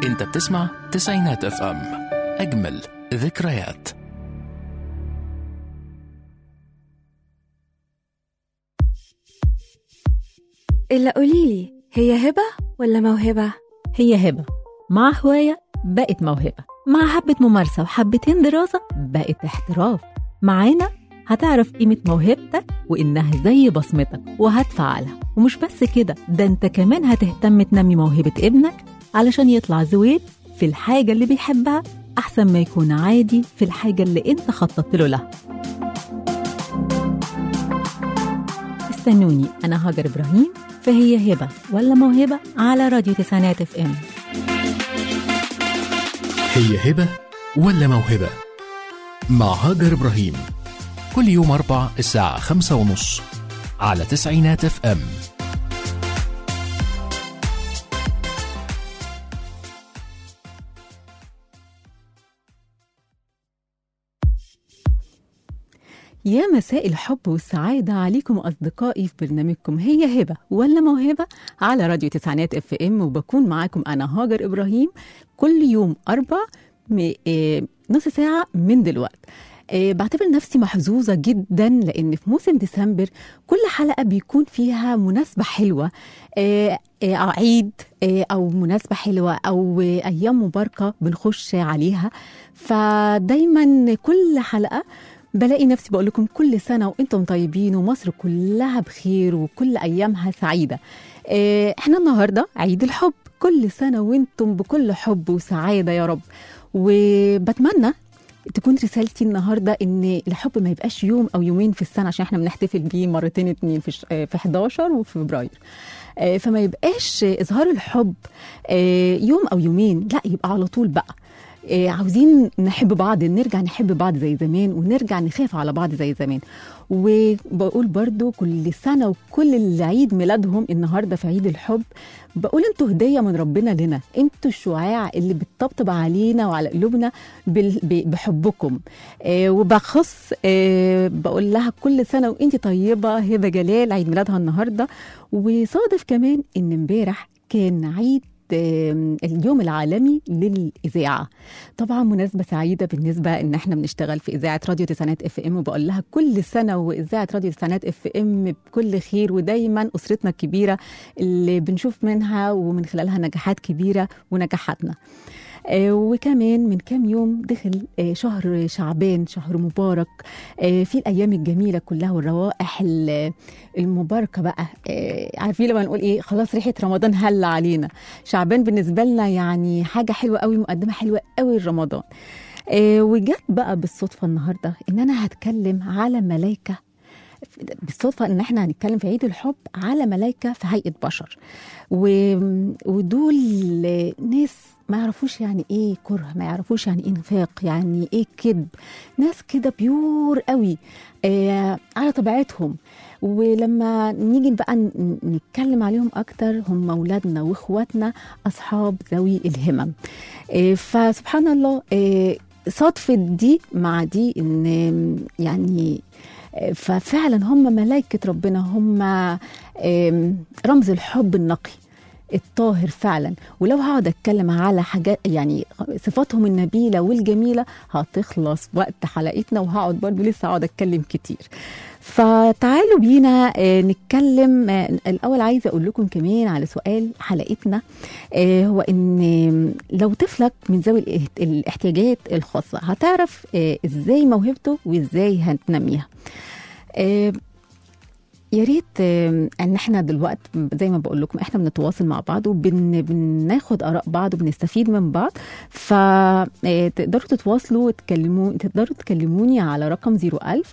انت بتسمع تسعينات اف ام اجمل ذكريات إلا قوليلي هي هبة ولا موهبة؟ هي هبة مع هواية بقت موهبة مع حبة ممارسة وحبتين دراسة بقت احتراف معانا هتعرف قيمة موهبتك وإنها زي بصمتك وهتفعلها ومش بس كده ده انت كمان هتهتم تنمي موهبة ابنك علشان يطلع زويل في الحاجة اللي بيحبها أحسن ما يكون عادي في الحاجة اللي انت خططت له لها استنوني أنا هاجر إبراهيم فهي هبة ولا موهبة على راديو تسعينات اف ام هي هبة ولا موهبة مع هاجر إبراهيم كل يوم أربع الساعة خمسة ونص على تسعينات اف ام يا مساء الحب والسعادة عليكم أصدقائي في برنامجكم هي هبة ولا موهبة على راديو تسعينات اف ام وبكون معاكم أنا هاجر إبراهيم كل يوم أربع م- آه، نص ساعة من دلوقتي آه، بعتبر نفسي محظوظة جدا لأن في موسم ديسمبر كل حلقة بيكون فيها مناسبة حلوة آه، آه، عيد آه، أو مناسبة حلوة أو آه، أيام مباركة بنخش عليها فدايما كل حلقة بلاقي نفسي بقول لكم كل سنة وانتم طيبين ومصر كلها بخير وكل أيامها سعيدة آه، احنا النهاردة عيد الحب كل سنة وانتم بكل حب وسعادة يا رب وبتمنى تكون رسالتي النهارده ان الحب ما يبقاش يوم او يومين في السنه عشان احنا بنحتفل بيه مرتين اتنين في ش- آه، في 11 وفي فبراير آه، فما يبقاش اظهار الحب آه، يوم او يومين لا يبقى على طول بقى آه، عاوزين نحب بعض نرجع نحب بعض زي زمان ونرجع نخاف على بعض زي زمان وبقول برضو كل سنة وكل اللي عيد ميلادهم النهاردة في عيد الحب بقول انتوا هدية من ربنا لنا انتوا الشعاع اللي بتطبطب علينا وعلى قلوبنا بال- ب- بحبكم آه، وبخص آه، بقول لها كل سنة وانت طيبة هبة جلال عيد ميلادها النهاردة وصادف كمان ان امبارح كان عيد آم، اليوم العالمي للإذاعة طبعا مناسبة سعيدة بالنسبة إن احنا بنشتغل في إذاعة راديو تسعينات اف ام وبقول لها كل سنة وإذاعة راديو تسعينات اف ام بكل خير ودايما أسرتنا الكبيرة اللي بنشوف منها ومن خلالها نجاحات كبيرة ونجاحاتنا آه، وكمان من كام يوم دخل آه، شهر شعبان شهر مبارك آه، في الايام الجميله كلها والروائح ال- المباركه بقى آه، عارفين لما نقول ايه خلاص ريحه رمضان هل علينا شعبان بالنسبه لنا يعني حاجه حلوه قوي مقدمه حلوه قوي لرمضان آه، وجت بقى بالصدفه النهارده ان انا هتكلم على ملائكه بالصدفه ان احنا هنتكلم في عيد الحب على ملائكه في هيئه بشر و... ودول ناس ما يعرفوش يعني ايه كره ما يعرفوش يعني ايه نفاق يعني ايه كذب ناس كده بيور قوي آه على طبيعتهم ولما نيجي بقى ن- نتكلم عليهم اكتر هم اولادنا واخواتنا اصحاب ذوي الهمم آه فسبحان الله آه صدفة دي مع دي ان يعني آه، ففعلا هم ملائكة ربنا هم آم، رمز الحب النقي الطاهر فعلا ولو هقعد اتكلم على حاجات يعني صفاتهم النبيله والجميله هتخلص وقت حلقتنا وهقعد برضه لسه هقعد اتكلم كتير فتعالوا بينا آه، نتكلم آه، الاول عايزه اقول لكم كمان على سؤال حلقتنا آه، هو ان آه، لو طفلك من ذوي الاحت- الاحتياجات الخاصه هتعرف آه، ازاي موهبته وازاي هتنميها آه، يا ريت آم، ان احنا دلوقتي زي ما بقول لكم احنا بنتواصل مع بعض وبناخد اراء بعض وبنستفيد من بعض فتقدروا تتواصلوا وتكلموا تقدروا تكلموني على رقم 01000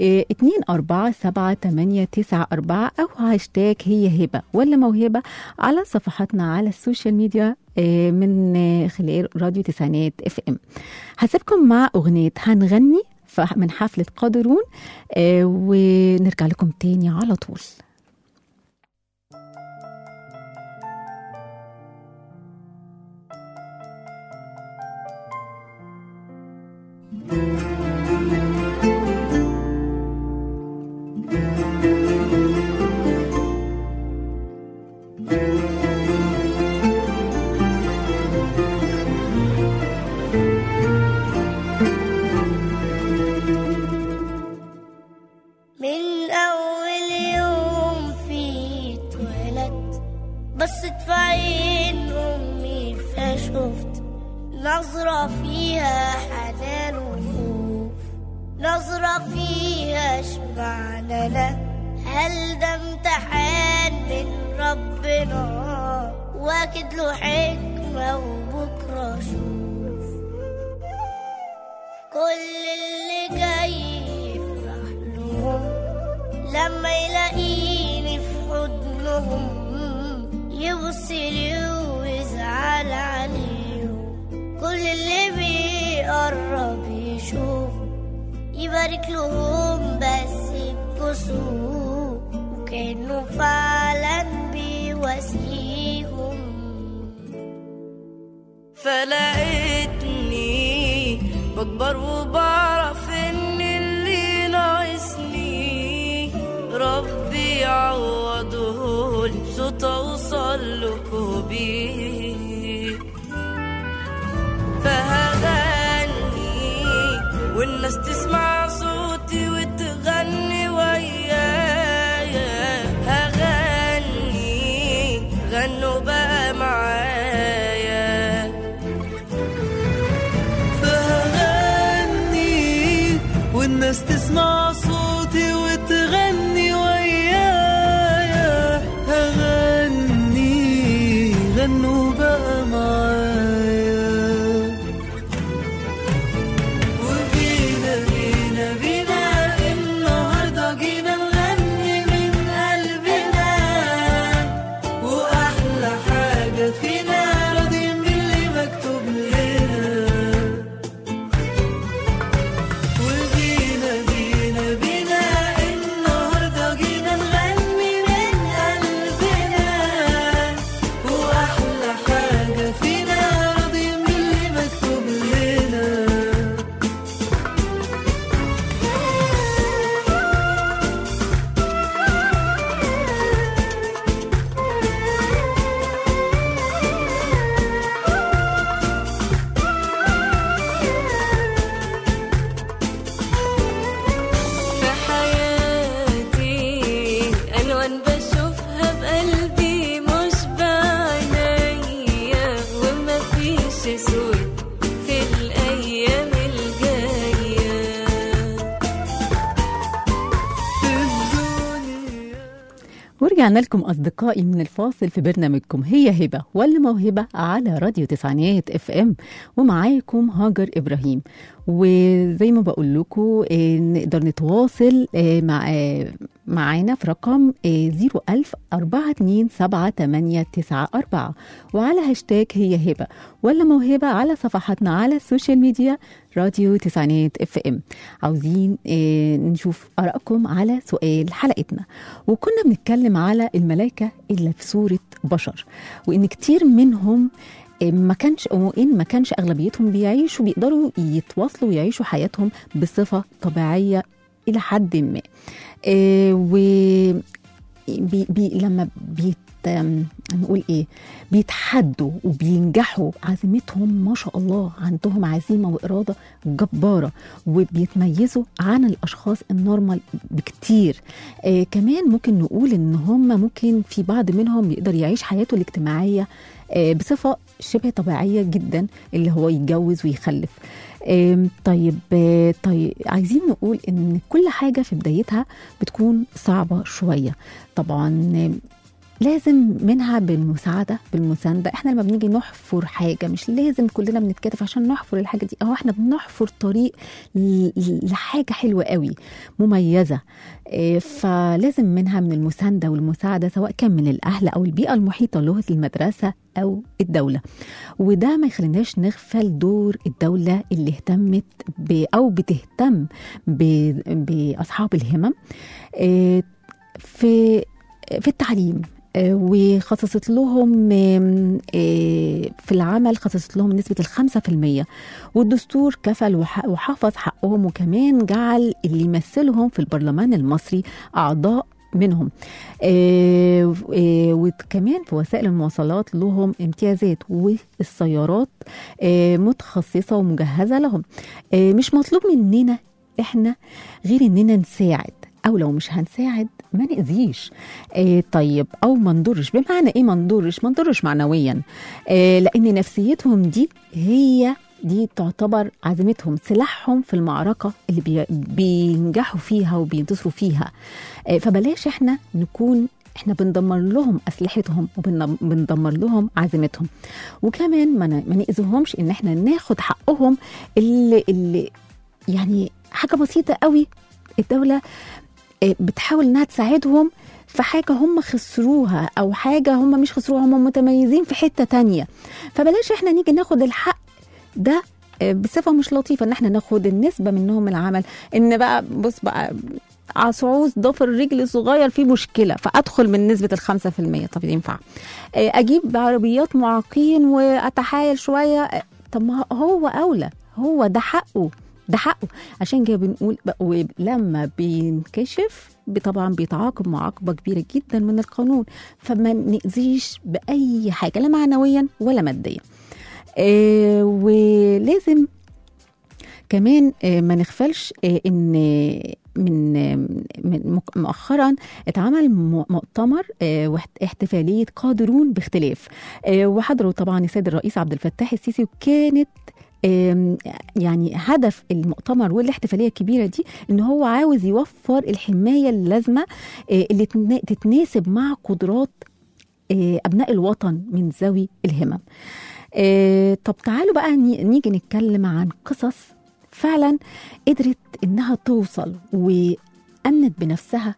247 او هاشتاج هي هبه ولا موهبه على صفحاتنا على السوشيال ميديا آه، من آه، خلال راديو تسعينات اف ام هسيبكم مع اغنيه هنغني ف- من حفله قادرون آه، ونرجع لكم تاني على طول Thank بصت في عين أمي فشفت نظرة فيها حنان وخوف نظرة فيها اشمعنى لا هل ده امتحان من ربنا واكد له حكمة وبكرة شوف كل اللي جاي يفرح لهم لما يلاقيني في حضنهم يبص لي ويزعل عليهم كل اللي بيقرب يشوف يبارك لهم بس بكسوف وكأنه فعلا بيواسيهم فلقيتني بكبر وبعرف ان اللي ناقصني ربي يعوضه لي بصوت اوصل لكم بيه فهغني والناس تسمع صوتي وتغني ويايا هغني غنوا بقى معايا فغني والناس تسمع صوتي وتغني ويايا هغني غنوا بقى معايا وبينا بينا بينا النهارده جينا نغني من قلبنا واحلى حاجه فينا راضيين باللي مكتوب لنا وبينا بينا بينا النهارده جينا نغني من قلبنا واحلى حاجه فينا راضيين باللي مكتوب لنا في حياتي ألوان بشوفها بقلبي مش بعينيا وما فيش اسود في الأيام الجاية في الدنيا ورجعنا لكم أصدقائي من الفاصل في برنامجكم هي هبة ولا موهبة على راديو تسعينات اف ام ومعاكم هاجر إبراهيم وزي ما بقول لكم آه، نقدر نتواصل آه، مع آه، معانا في رقم 01000 427 وعلى هاشتاج هي هبة ولا موهبة على صفحاتنا على السوشيال ميديا راديو تسعينات اف ام عاوزين آه، نشوف آرائكم على سؤال حلقتنا وكنا بنتكلم على الملائكة اللي في صورة بشر وإن كتير منهم آه، ما كانش وإن ما كانش أغلبيتهم بيعيشوا بيقدروا يتواصلوا ويعيشوا حياتهم بصفة طبيعية إلى حد ما آه، و بي بي لما بيت آم، نقول ايه بيتحدوا وبينجحوا عزيمتهم ما شاء الله عندهم عزيمه واراده جباره وبيتميزوا عن الاشخاص النورمال بكتير آه كمان ممكن نقول ان هم ممكن في بعض منهم يقدر يعيش حياته الاجتماعيه آه بصفه شبه طبيعيه جدا اللي هو يتجوز ويخلف آم، طيب آه، طيب عايزين نقول ان كل حاجه في بدايتها بتكون صعبه شويه طبعا آم، لازم منها بالمساعدة بالمساندة احنا لما بنيجي نحفر حاجة مش لازم كلنا بنتكاتف عشان نحفر الحاجة دي او احنا بنحفر طريق ل- ل- لحاجة حلوة قوي مميزة إيه، فلازم منها من المساندة والمساعدة سواء كان من الأهل أو البيئة المحيطة له المدرسة أو الدولة وده ما يخليناش نغفل دور الدولة اللي اهتمت ب أو بتهتم ب- بأصحاب الهمم إيه، في في التعليم آه، وخصصت لهم آم، آه، في العمل خصصت لهم نسبة الخمسة في المية والدستور كفل وح- وحافظ حقهم وكمان جعل اللي يمثلهم في البرلمان المصري أعضاء منهم آه، آه، وكمان في وسائل المواصلات لهم امتيازات والسيارات آه، متخصصة ومجهزة لهم آه، مش مطلوب مننا احنا غير اننا نساعد او لو مش هنساعد ما نأذيش آه طيب او ما نضرش بمعنى ايه ما نضرش ما نضرش معنويا آه لان نفسيتهم دي هي دي تعتبر عزيمتهم سلاحهم في المعركة اللي بي بينجحوا فيها وبينتصروا فيها آه فبلاش احنا نكون احنا بندمر لهم اسلحتهم وبندمر لهم عزيمتهم وكمان ما ن- ما ناذيهمش ان احنا ناخد حقهم اللي اللي يعني حاجه بسيطه قوي الدوله آه، بتحاول انها تساعدهم في حاجة هم خسروها أو حاجة هم مش خسروها هم متميزين في حتة تانية فبلاش احنا نيجي ناخد الحق ده آه، بصفة مش لطيفة ان احنا ناخد النسبة منهم العمل ان بقى بص بقى عصعوص ضفر رجل صغير فيه مشكلة فأدخل من نسبة الخمسة في المية طب ينفع آه، أجيب عربيات معاقين وأتحايل شوية آه، طب ما هو أولى هو ده حقه ده حقه عشان كده بنقول بقى- ولما بينكشف ب- طبعا بيتعاقب معاقبة كبيرة جدا من القانون فما نأذيش بأي حاجة لا معنويا ولا ماديا آه ولازم كمان آه، ما نغفلش آه، ان من آه، من مك- مؤخرا اتعمل م- مؤتمر آه، واحت- احتفاليه قادرون باختلاف آه، وحضروا طبعا السيد الرئيس عبد الفتاح السيسي وكانت آم، يعني هدف المؤتمر والاحتفاليه الكبيره دي ان هو عاوز يوفر الحمايه اللازمه آه، اللي تنا- تتناسب مع قدرات آه، ابناء الوطن من ذوي الهمم آه، طب تعالوا بقى ني- نيجي نتكلم عن قصص فعلا قدرت انها توصل وامنت بنفسها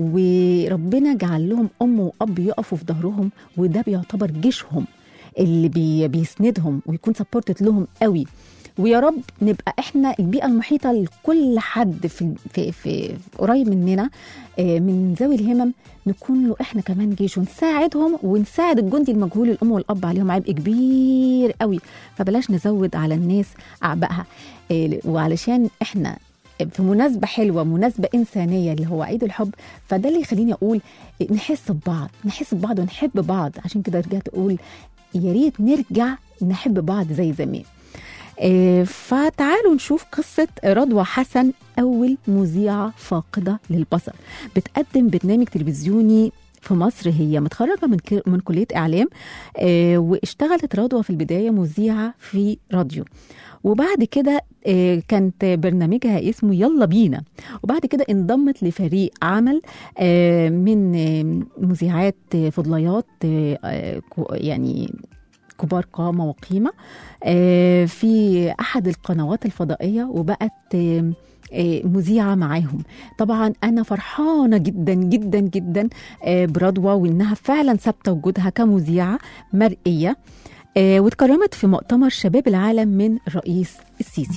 وربنا جعل لهم ام واب يقفوا في ظهرهم وده بيعتبر جيشهم اللي بي بيسندهم ويكون سبورتد لهم قوي ويا رب نبقى احنا البيئه المحيطه لكل حد في في, في قريب مننا آه، من ذوي الهمم نكون له احنا كمان جيش ونساعدهم ونساعد الجندي المجهول الام والاب عليهم عبء كبير قوي فبلاش نزود على الناس اعبائها آه، وعلشان احنا في مناسبة حلوة مناسبة إنسانية اللي هو عيد الحب فده اللي يخليني أقول نحس ببعض نحس ببعض ونحب بعض عشان كده رجعت أقول يا ريت نرجع نحب بعض زي زمان آه، فتعالوا نشوف قصة رضوى حسن أول مذيعة فاقدة للبصر بتقدم برنامج تلفزيوني في مصر هي متخرجة من ك- من كلية إعلام آه، واشتغلت رضوى في البداية مذيعة في راديو وبعد كده آه، كانت برنامجها اسمه يلا بينا وبعد كده انضمت لفريق عمل آه، من آه، مذيعات آه، فضليات آه، آه، كو- يعني كبار قامة وقيمة آه، في أحد القنوات الفضائية وبقت آه، آه، مذيعة معاهم طبعا أنا فرحانة جدا جدا جدا آه، برضوى وإنها فعلا ثابتة وجودها كمذيعة مرئية آه، واتكرمت في مؤتمر شباب العالم من الرئيس السيسي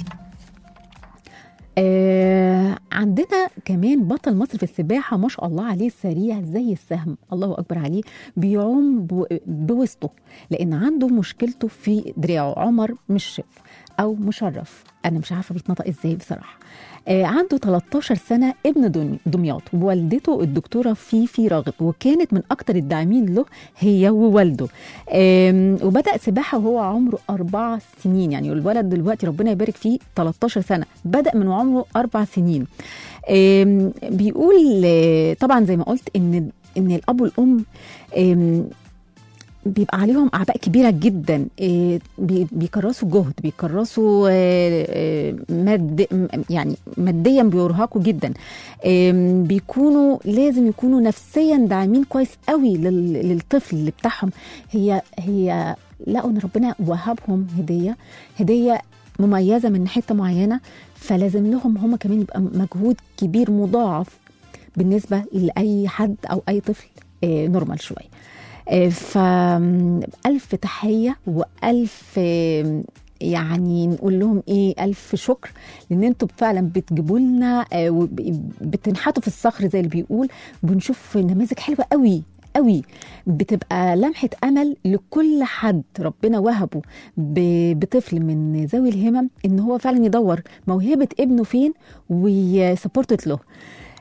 آه عندنا كمان بطل مصر في السباحة ما شاء الله عليه سريع زي السهم الله أكبر عليه بيعوم بو- بوسطه لأن عنده مشكلته في دراعه عمر مشرف أو مشرف أنا مش عارفة بيتنطق إزاي بصراحة آه عنده 13 سنة ابن دن- دمياط ووالدته الدكتورة فيفي راغب وكانت من أكتر الداعمين له هي ووالده آم، وبدأ سباحة وهو عمره أربع سنين يعني الولد دلوقتي ربنا يبارك فيه 13 سنة بدأ من عمره أربع سنين آم، بيقول آه، طبعا زي ما قلت إن إن الأب والأم آم، بيبقى عليهم اعباء كبيره جدا إيه، بي- بيكرسوا جهد بيكرسوا آه، آه، ماد يعني ماديا بيرهقوا جدا آم، بيكونوا لازم يكونوا نفسيا داعمين كويس قوي لل- للطفل اللي بتاعهم هي هي لقوا ان ربنا وهبهم هديه هديه مميزه من حته معينه فلازم لهم هم كمان يبقى مجهود كبير مضاعف بالنسبه لاي حد او اي طفل آه، نورمال شويه آه، فألف تحية وألف آه، يعني نقول لهم ايه الف شكر لان انتوا فعلا بتجيبوا لنا آه، وب- بتنحتوا في الصخر زي اللي بيقول بنشوف نماذج حلوه قوي قوي بتبقى لمحه امل لكل حد ربنا وهبه ب- بطفل من ذوي الهمم ان هو فعلا يدور موهبه ابنه فين ويسبورتت له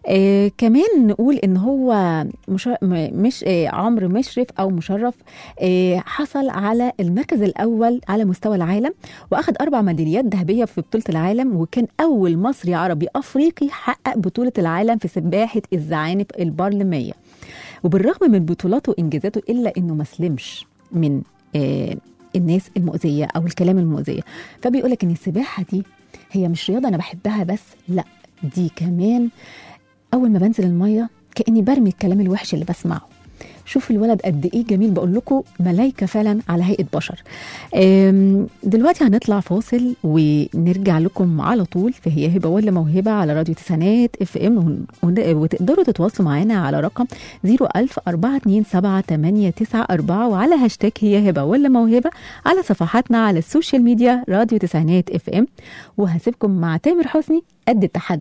آه كمان نقول ان هو مش, م- مش آه عمرو مشرف او مشرف آه حصل على المركز الاول على مستوى العالم واخذ اربع ميداليات ذهبيه في بطوله العالم وكان اول مصري عربي افريقي حقق بطوله العالم في سباحه الزعانف البرلميه وبالرغم من بطولاته وانجازاته الا انه ما سلمش من آه الناس المؤذيه او الكلام المؤذيه فبيقول لك ان السباحه دي هي مش رياضه انا بحبها بس لا دي كمان اول ما بنزل الميه كاني برمي الكلام الوحش اللي بسمعه شوف الولد قد ايه جميل بقول لكم ملايكه فعلا على هيئه بشر أم، دلوقتي هنطلع فاصل ونرجع لكم على طول فهي هبه ولا موهبه على راديو تسعينات اف ام ون- ون- وتقدروا تتواصلوا معانا على رقم 01000 427 وعلى هاشتاج هي هبه ولا موهبه على صفحاتنا على السوشيال ميديا راديو تسعينات اف ام وهسيبكم مع تامر حسني قد التحدي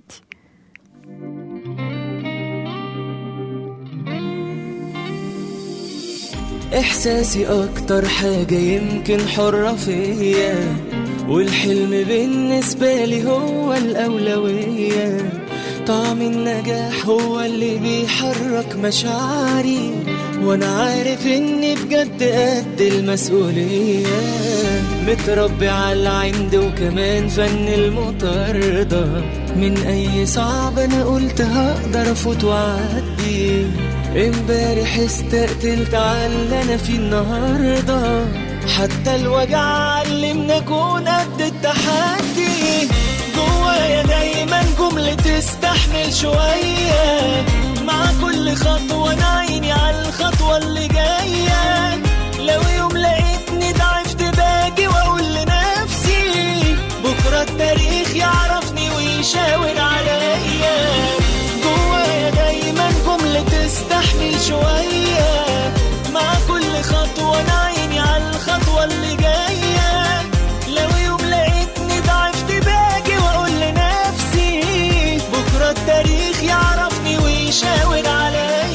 إحساسي أكتر حاجة يمكن حرة فيا والحلم بالنسبة لي هو الأولوية طعم النجاح هو اللي بيحرك مشاعري وأنا عارف إني بجد قد المسؤولية متربي على العند وكمان فن المطاردة من أي صعب أنا قلت هقدر أفوت وأعدي امبارح استقتلت على اللي انا فيه النهارده حتى الوجع علمنا اكون قد التحدي جوايا دايما جملة تستحمل شوية مع كل خطوة انا عيني على الخطوة اللي جاية لو يوم لقيتني ضعفت باجي واقول لنفسي بكرة التاريخ يعرفني ويشاور عليا جوايا دايما جملة تستحمل شوية مع كل خطوة أنا عيني على الخطوة اللي جاية لو يوم لقيتني ضعفت باجي وأقول لنفسي بكرة التاريخ يعرفني ويشاور عليا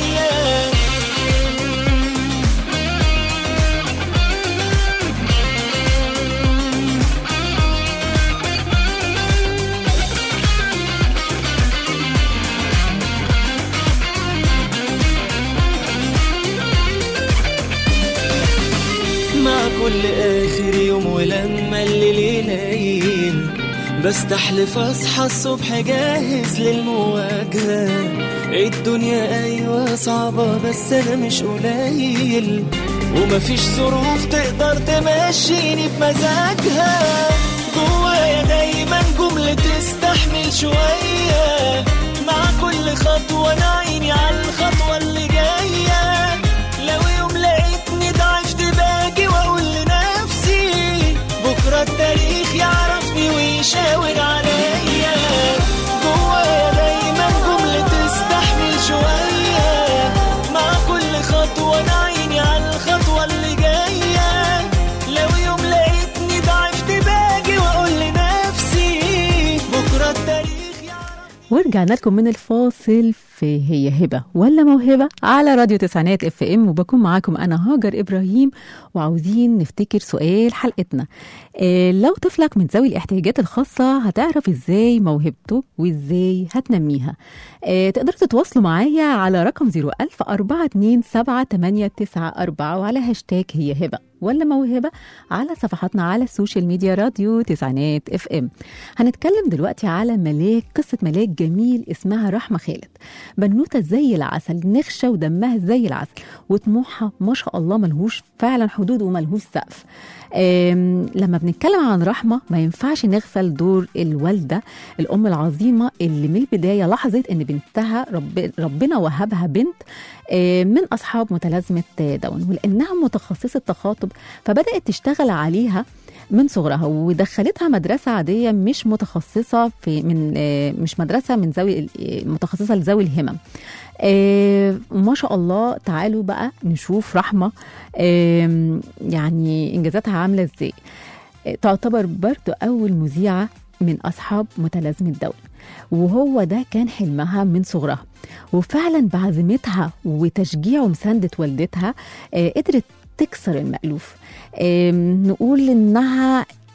مع كل آخر يوم ولما الليل يليل بستحلف أصحى الصبح جاهز للمواجهة الدنيا أيوة صعبة بس أنا مش قليل ومفيش ظروف تقدر تمشيني بمزاجها جوايا دايما جملة تستحمل شوية مع كل خطوة أنا عيني على الخطوة اللي جاية لو يوم لقيتني ضعفت باجي واقول لنفسي بكره التاريخ يعرفني ويشاور عليا جوايا دايما جمله تستحمل شويه مع كل خطوه انا عيني على الخطوه اللي جايه لو يوم لقيتني ضعفت باجي واقول لنفسي بكره التاريخ يعرفني ورجعنا لكم من الفاصل في هي هبة ولا موهبة على راديو تسعينات اف ام وبكون معاكم انا هاجر ابراهيم وعاوزين نفتكر سؤال حلقتنا إيه لو طفلك من ذوي الاحتياجات الخاصة هتعرف ازاي موهبته وازاي هتنميها إيه تقدروا تتواصلوا معايا على رقم 01000 427 وعلى هاشتاج هي هبة ولا موهبة على صفحاتنا على السوشيال ميديا راديو تسعينات اف ام هنتكلم دلوقتي على ملاك قصة ملاك جميل اسمها رحمة خالد بنوتة زي العسل نخشة ودمها زي العسل وطموحها ما شاء الله ملهوش فعلا حدود وملهوش سقف آم، لما بنتكلم عن رحمة ما ينفعش نغفل دور الوالدة الأم العظيمة اللي من البداية لاحظت إن بنتها رب ربنا وهبها بنت آه، من أصحاب متلازمة داون ولأنها متخصصة تخاطب فبدأت تشتغل عليها من صغرها ودخلتها مدرسة عادية مش متخصصة في من آه، مش مدرسة من ذوي ال- آه، متخصصة لذوي الهمم آه، ما شاء الله تعالوا بقى نشوف رحمة آم، يعني إنجازاتها عاملة إزاي آه، تعتبر برضو أول مذيعة من أصحاب متلازمة داون وهو ده كان حلمها من صغرها وفعلا بعزيمتها وتشجيع ومساندة والدتها آه، قدرت تكسر المألوف آم، نقول إنها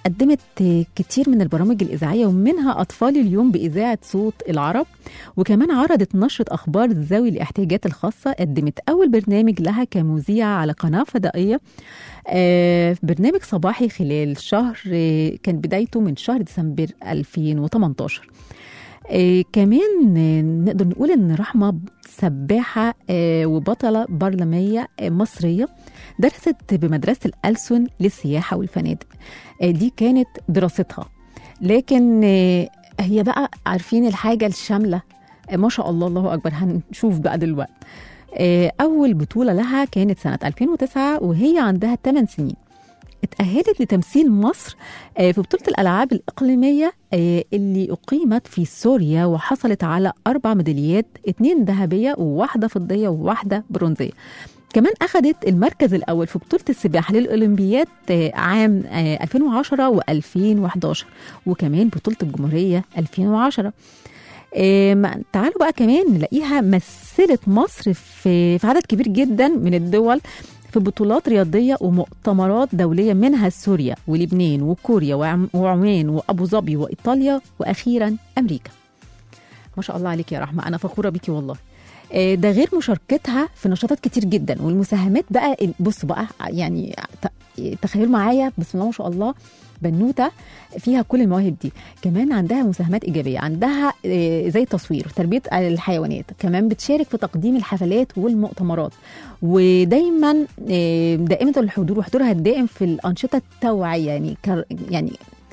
قدمت كتير من البرامج الإذاعية ومنها أطفال اليوم بإذاعة صوت العرب وكمان عرضت نشرة أخبار ذوي الاحتياجات الخاصة قدمت أول برنامج لها كمذيعة على قناة فضائية آه، برنامج صباحي خلال شهر آه، كان بدايته من شهر ديسمبر 2018 آه، كمان آه، نقدر نقول ان رحمه سباحه آه، وبطله برلميه آه، مصريه درست بمدرسه الألسن للسياحه والفنادق آه، دي كانت دراستها لكن آه، هي بقى عارفين الحاجه الشامله آه، ما شاء الله الله اكبر هنشوف بقى دلوقتي آه، اول بطوله لها كانت سنه 2009 وهي عندها 8 سنين اتأهلت لتمثيل مصر آه، في بطولة الألعاب الإقليمية آه، اللي أقيمت في سوريا وحصلت على أربع ميداليات اتنين ذهبية وواحدة فضية وواحدة برونزية كمان أخذت المركز الأول في بطولة السباحة للأولمبياد آه، عام آه، 2010 و2011 وكمان بطولة الجمهورية 2010 آه، ما- تعالوا بقى كمان نلاقيها مثلت مصر في في عدد كبير جدا من الدول في بطولات رياضية ومؤتمرات دولية منها سوريا ولبنان وكوريا وعم- وعمان وأبو ظبي وإيطاليا وأخيرا أمريكا ما شاء الله عليك يا رحمة أنا فخورة بيكي والله آه، ده غير مشاركتها في نشاطات كتير جدا والمساهمات بقى ال- بصوا بقى يعني ت- تخيلوا معايا بسم الله ما شاء الله بنوته فيها كل المواهب دي كمان عندها مساهمات ايجابيه عندها آه، زي التصوير تربيه الحيوانات كمان بتشارك في تقديم الحفلات والمؤتمرات ودايما آه، دائمه الحضور وحضورها الدائم في الانشطه التوعيه يعني كر يعني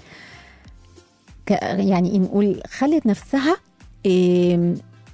ك يعني نقول خلت نفسها آم،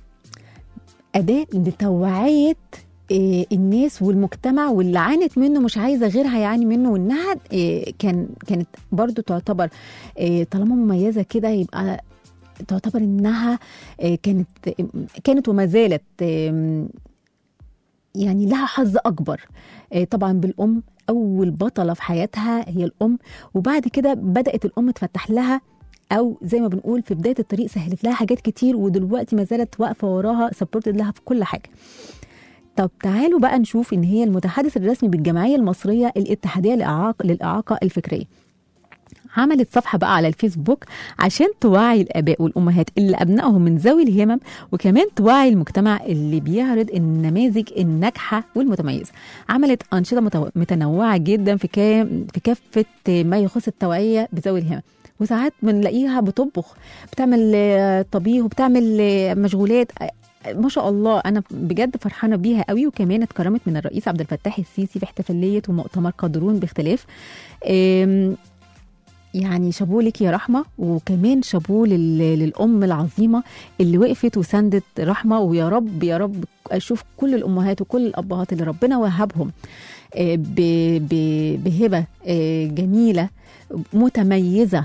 اداه لتوعيه آه، الناس والمجتمع واللي عانت منه مش عايزه غيرها يعاني منه وانها آه، كان كانت برضو تعتبر آه، طالما مميزه كده يبقى تعتبر انها آه، كانت كانت وما زالت آم، يعني لها حظ اكبر آه، طبعا بالام اول بطله في حياتها هي الام وبعد كده بدات الام تفتح لها او زي ما بنقول في بدايه الطريق سهلت لها حاجات كتير ودلوقتي ما زالت واقفه وراها سبورتد لها في كل حاجه طب تعالوا بقى نشوف ان هي المتحدث الرسمي بالجمعيه المصريه الاتحاديه للإعاقة, للاعاقه الفكريه عملت صفحة بقى على الفيسبوك عشان توعي الآباء والأمهات اللي أبنائهم من ذوي الهمم وكمان توعي المجتمع اللي بيعرض النماذج الناجحة والمتميزة عملت أنشطة متو- متنوعة جدا في كام في كافة ما يخص التوعية بذوي الهمم وساعات بنلاقيها بتطبخ بتعمل آه، طبيخ وبتعمل آه، مشغولات آه، ما شاء الله انا بجد فرحانه بيها قوي وكمان اتكرمت من الرئيس عبد الفتاح السيسي في احتفاليه ومؤتمر قادرون باختلاف آم، يعني شابوه لك يا رحمه وكمان شابوه لل- للام العظيمه اللي وقفت وساندت رحمه ويا رب يا رب اشوف كل الامهات وكل الابهات اللي ربنا وهبهم آه، ب- ب- بهبه آه، جميله متميزه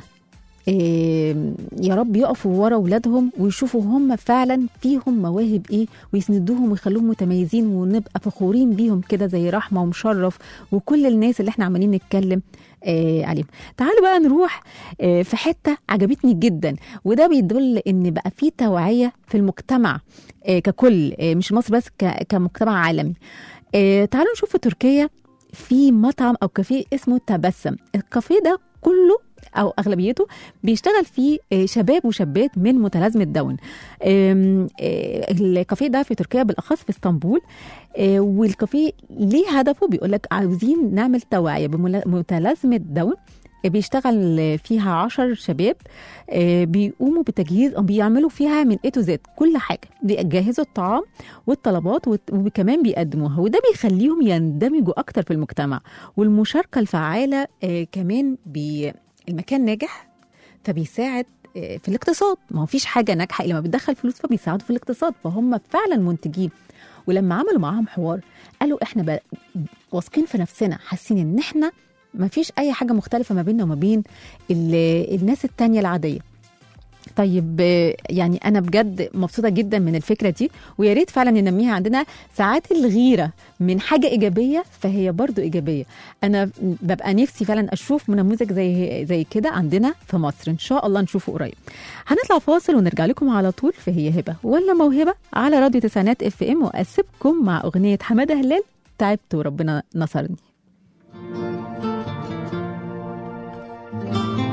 آه، يا رب يقفوا ورا اولادهم ويشوفوا هم فعلا فيهم مواهب ايه ويسندوهم ويخلوهم متميزين ونبقى فخورين بيهم كده زي رحمه ومشرف وكل الناس اللي احنا عمالين نتكلم آه عليهم تعالوا بقى نروح آه في حته عجبتني جدا وده بيدل ان بقى في توعيه في المجتمع آه ككل آه مش مصر بس ك- كمجتمع عالمي آه تعالوا نشوف في تركيا في مطعم او كافيه اسمه تبسم الكافيه ده كله او اغلبيته بيشتغل فيه آه، شباب وشابات من متلازمه داون آم، آه، الكافيه ده في تركيا بالاخص في اسطنبول آه، والكافيه ليه هدفه بيقول لك عاوزين نعمل توعيه بمتلازمه داون آه، بيشتغل فيها عشر شباب آه، بيقوموا بتجهيز او بيعملوا فيها من اي تو زد كل حاجه بيجهزوا الطعام والطلبات وت- وكمان بيقدموها وده بيخليهم يندمجوا اكتر في المجتمع والمشاركه الفعاله آه، كمان بي المكان ناجح فبيساعد آه، في الاقتصاد ما هو فيش حاجه ناجحه الا ما بتدخل فلوس فبيساعدوا في الاقتصاد فهم فعلا منتجين ولما عملوا معاهم حوار قالوا احنا ب- واثقين في نفسنا حاسين ان احنا ما فيش اي حاجه مختلفه ما بيننا وما بين ال- الناس التانية العاديه طيب آه، يعني انا بجد مبسوطه جدا من الفكره دي ويا ريت فعلا ننميها عندنا ساعات الغيره من حاجه ايجابيه فهي برضو ايجابيه انا ببقى نفسي فعلا اشوف نموذج زي زي كده عندنا في مصر ان شاء الله نشوفه قريب هنطلع فاصل ونرجع لكم على طول في هي هبه ولا موهبه على راديو تسعينات اف ام واسيبكم مع اغنيه حماده هلال تعبت وربنا نصرني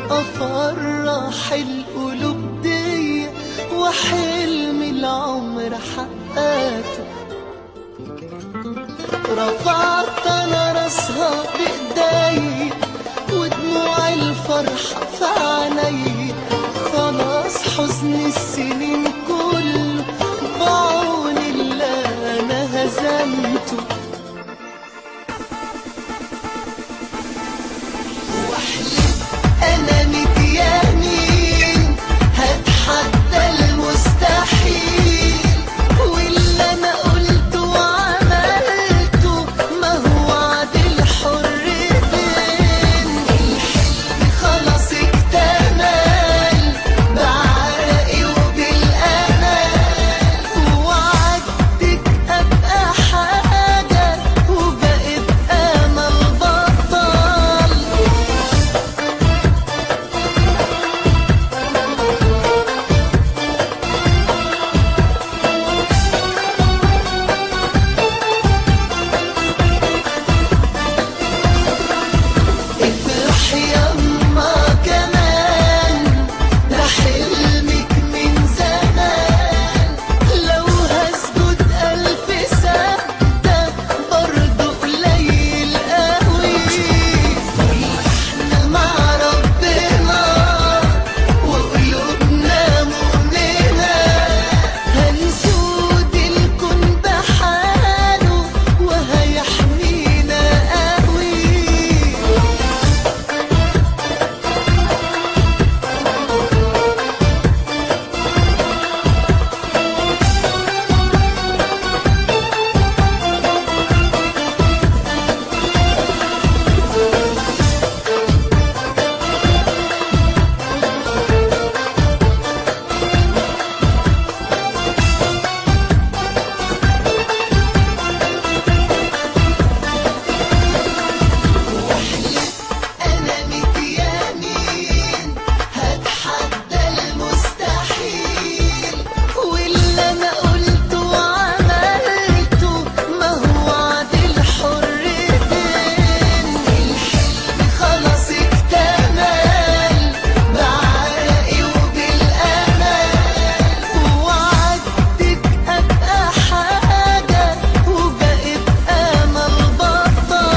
افرح القلوب دي وحلم العمر حققته رفعت انا راسها بايدي ودموع الفرحة في عيني خلاص حزن السنين كله بعون اللي انا هزمته انا مديانين هتحدى المستحيل واللي انا قلته وعملته ما هو عدل حرتين الحلم خلاص اكتمل بعرقي وبالامل وعدت ابقى حاجه وبقيت امل بطل افرح يما كمان ده حلمك من زمان لو هسجد ألف سجدة برضه قليل قوي احنا مع ربنا وقلوبنا مؤمنة هنسود الكون بحاله وهيحمينا قوي أنا مديانين هتحدى المستحيل واللي أنا قلته وعملته ما هو عدل حرتين الحلم خلاص اكتمل بعرقي وبالأمل وعدت أبقى حاجة وبقيت أمل بطل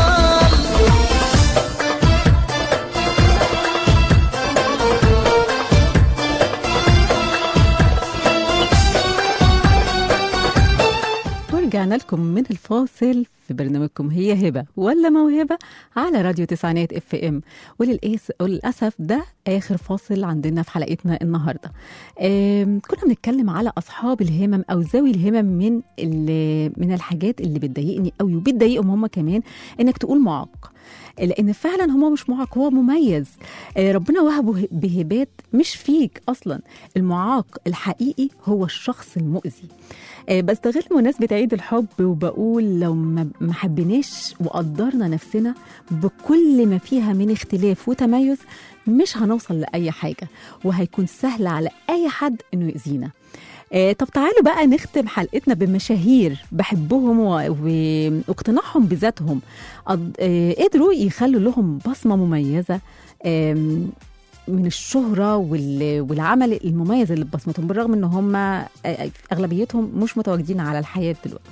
ورجعنا لكم من الفاصل في برنامجكم هي هبة ولا موهبة على راديو تسعينات اف ام وللأس- وللأسف ده آخر فاصل عندنا في حلقتنا النهاردة آم، كنا بنتكلم على أصحاب الهمم أو ذوي الهمم من ال- من الحاجات اللي بتضايقني قوي وبتضايقهم هم كمان إنك تقول معاق لان فعلا هو مش معاق هو مميز آه، ربنا وهبه بهبات مش فيك اصلا المعاق الحقيقي هو الشخص المؤذي آه، بستغل مناسبة عيد الحب وبقول لو ما ما حبيناش وقدرنا نفسنا بكل ما فيها من اختلاف وتميز مش هنوصل لأي حاجة وهيكون سهل على أي حد إنه يأذينا آه، طب تعالوا بقى نختم حلقتنا بمشاهير بحبهم و- واقتناعهم بذاتهم قد- آه، قدروا يخلوا لهم بصمة مميزة آم، من الشهرة وال- والعمل المميز اللي ببصمتهم بالرغم ان هم آه، اغلبيتهم مش متواجدين على الحياة دلوقتي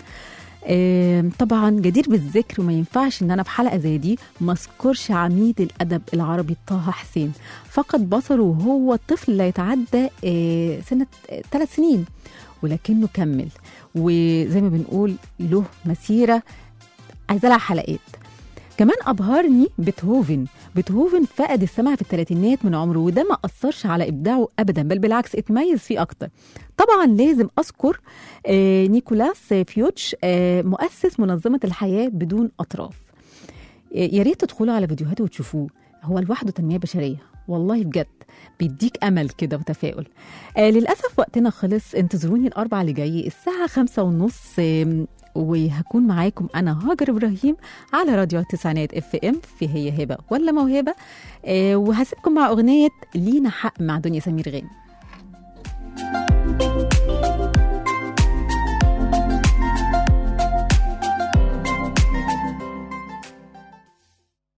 آم، طبعا جدير بالذكر وما ينفعش ان انا في حلقه زي دي ما اذكرش عميد الادب العربي طه حسين فقد بصره وهو طفل لا يتعدى آه، سنه ثلاث سنين ولكنه كمل وزي ما بنقول له مسيره عايزه لها حلقات كمان ابهرني بيتهوفن بيتهوفن فقد السمع في الثلاثينات من عمره وده ما اثرش على ابداعه ابدا بل بالعكس اتميز فيه اكتر طبعا لازم اذكر آه، نيكولاس فيوتش آه، مؤسس منظمه الحياه بدون اطراف آه، يا ريت تدخلوا على فيديوهاته وتشوفوه هو لوحده تنميه بشريه والله بجد بيديك امل كده وتفاؤل آه للاسف وقتنا خلص انتظروني الاربع اللي جاي الساعه خمسة ونص آم، وهكون معاكم انا هاجر ابراهيم على راديو التسعينات اف ام في هي هبه ولا موهبه آه وهسيبكم مع اغنيه لينا حق مع دنيا سمير غانم